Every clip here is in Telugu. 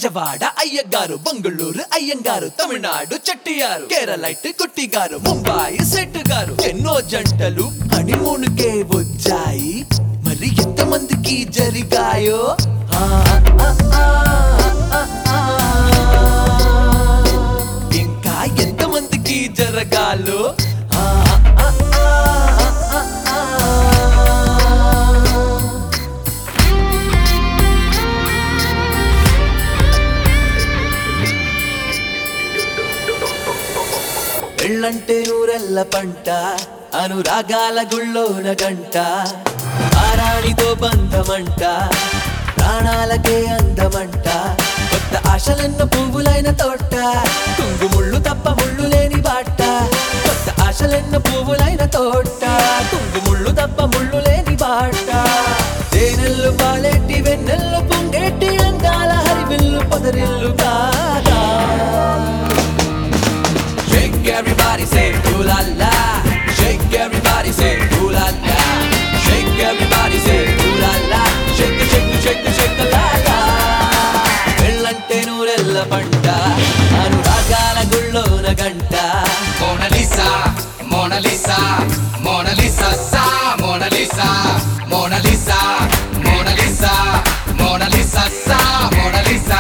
బెజవాడ అయ్యగారు బెంగళూరు అయ్యంగారు తమిళనాడు చెట్టియారు కేరళైట్ కుట్టిగారు ముంబాయి సెట్ గారు ఎన్నో జంటలు హనీమూన్కే వచ్చాయి మరి ఎంతమందికి జరిగాయో ఆ, ఆ, ఆ, ఆ, ఆ. ఇంకా ఎంతమందికి జరగాలో ఆ, ఆ, ఆ, ఆ, ఆ, ఆ. పెళ్ళంటే ఊరెల్ల పంట అనురాగాల గుళ్ళోన గంట ఆరాణితో బంధమంట ప్రాణాలకే అందమంట కొత్త ఆశలెన్న పువ్వులైన తోట కుంగుముళ్ళు తప్ప ముళ్ళు లేని బాట కొత్త ఆశలెన్న పువ్వులైన తోట కుంగుముళ్ళు తప్ప ముళ్ళు లేని బాట తేనెల్లు పాలెట్టి వెన్నెల్లు పొంగెట్టి అందాల హరివిల్లు పొదరిల్లు కాదా Shake everybody, say ooh la la. Shake everybody, say ooh la la. Shake everybody, say ooh la la. Shake it, shake it, shake it, shake it, la la. వెళ్ళంటే నూరెల్ల పంట అనురాగాల గుళ్ళోన గంట Mona Lisa, Mona Lisa, Mona Lisa, sa, Mona Lisa, Mona Lisa, Mona Lisa, Mona Lisa, sa, Mona Lisa.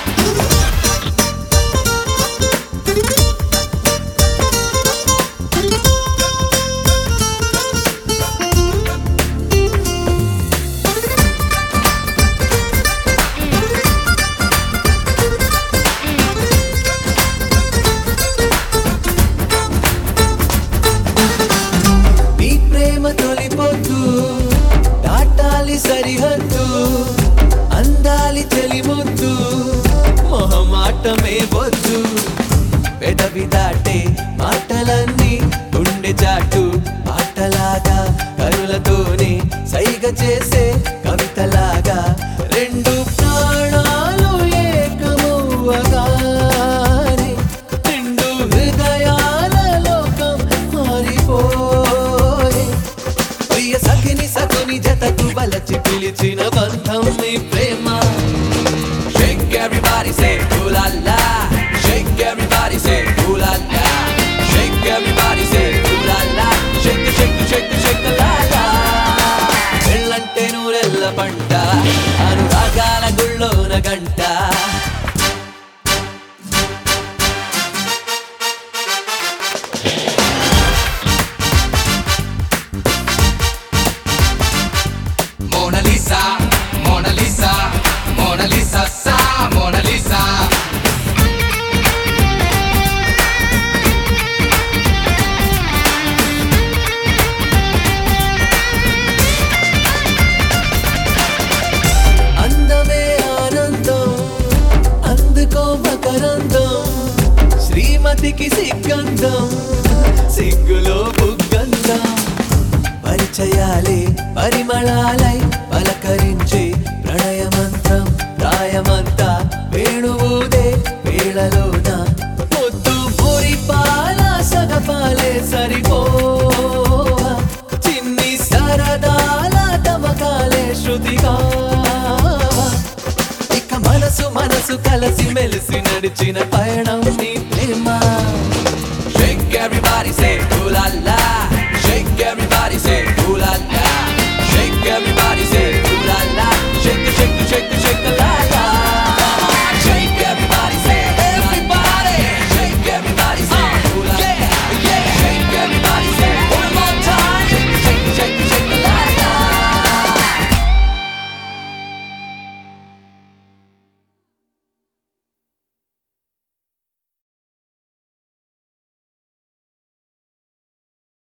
నీ ప్రేమ తొలిపోతూ దాటాలి సరిహద్దు అందాలి చెలిముద్దు మొహమాటమే వద్దు పెదవి దాటే మాటలన్నీ గుండె చాటు పాటలాగా కరులతోనే సైగ చేసే కవితలాగా రెండు ప్రాణాలు ఏకమవ్వగానే రెండు హృదయాల లోకం మారిపోయే ప్రియ సఖిని సతుని జతకు వలచి పిలిచిన బంధం మీ ప్రేమ Shake everybody say ooh la la Shake everybody say ooh la la Shake everybody say ooh la la Shake it, shake it, shake it, shake it, la la వెళ్ళంటే నూరెల్ల పంట అనురాగాల గుళ్ళోన గంట Mona Lisa, Mona Lisa, Mona Lisa, sa, Mona Lisa. అందమే ఆనందం అందుకో మకరందం శ్రీమతికి సిగ్గందం సిగ్గులో బుగ్గందం పరిచయాలే పరిమళాలై పలకరించే ప్రణయ మంత్రం ప్రాయమంతా వేణువుదే వేళలోన పొద్దు పూరి పాల సగపాలే సరిపోవా చిన్ని సరదాల తమకాలే శృతిగా ఇక మనసు మనసు కలిసి మెలిసి నడిచిన పయనం నీ